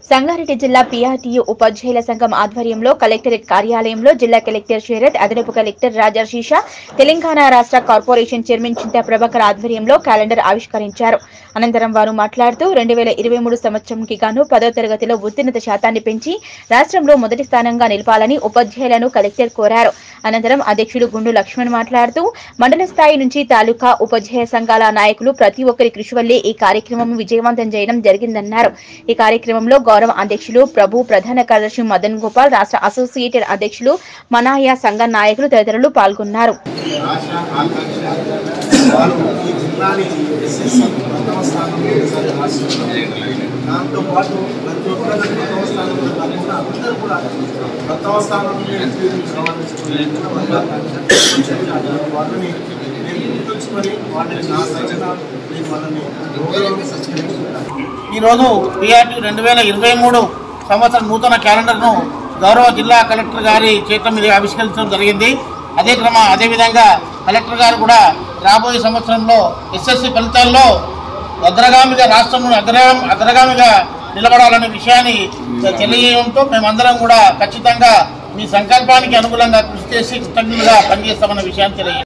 సంగారెడ్డి జిల్లా పీఆర్టీయూ ఉపాధ్యాయుల సంఘం ఆధ్వర్యంలో కలెక్టరేట్ కార్యాలయంలో జిల్లా కలెక్టర్ షేరత్ అదనపు కలెక్టర్ రాజా శీషా తెలంగాణ రాష్ట్ర కార్పొరేషన్ చైర్మన్ చింతా ప్రభాకర్ ఆధ్వర్యంలో క్యాలెండర్ ఆవిష్కరించారు అనంతరం వారు మాట్లాడుతూ రెండు వేల ఇరవై మూడు సంవత్సరంకి గాను పదో తరగతిలో ఉత్తీర్ణత శాతాన్ని పెంచి రాష్ట్రంలో మొదటి స్థానంగా నిలపాలని ఉపాధ్యాయులను కలెక్టర్ కోరారు అనంతరం అధ్యక్షుడు గుండు లక్ష్మణ్ మాట్లాడుతూ మండల స్థాయి నుంచి తాలూకా ఉపాధ్యాయ సంఘాల నాయకులు ప్రతి ఒక్కరి కృషి వల్లే ఈ కార్యక్రమం విజయవంతం చేయడం జరిగిందన్నారు ఈ కార్యక్రమంలో గౌరవ అధ్యక్షులు ప్రభు ప్రధాన కార్యదర్శి మదన్ గోపాల్ రాష్ట్ర అసోసియేటెడ్ అధ్యక్షులు మనాయా సంఘ నాయకులు తదితరులు పాల్గొన్నారు ఆశ ఆకాంక్ష వారు ఈ జిల్లాని ఎస్ఎస్సి ప్రథమ స్థానంలో ఈసారి రాష్ట్రంలో దాంతో పాటు ప్రతి ఒక్కరు ప్రథమ స్థానంలో కాకుండా అందరూ కూడా ప్రథమ స్థానంలో వాళ్ళని నేను గుర్తుంచుకొని వాళ్ళని నా సచిన నేను వాళ్ళని గౌరవంగా సత్కరించుకుంటాను ఈరోజు పిఆర్టీ రెండు వేల ఇరవై మూడు సంవత్సరం నూతన క్యాలెండర్ను గౌరవ జిల్లా కలెక్టర్ గారి చేత మీద ఆవిష్కరించడం జరిగింది అదే క్రమ అదేవిధంగా కలెక్టర్ గారు కూడా రాబోయే సంవత్సరంలో ఎస్ఎస్సి ఫలితాల్లో అగ్రగామిగా రాష్ట్రంలో అగ్రగా అగ్రగామిగా నిలబడాలనే విషయాన్ని తెలియజేయడంతో మేమందరం కూడా ఖచ్చితంగా మీ సంకల్పానికి అనుగుణంగా కృషి చేసి కృతజ్ఞులుగా పనిచేస్తామన్న విషయాన్ని తెలియజేస్తాం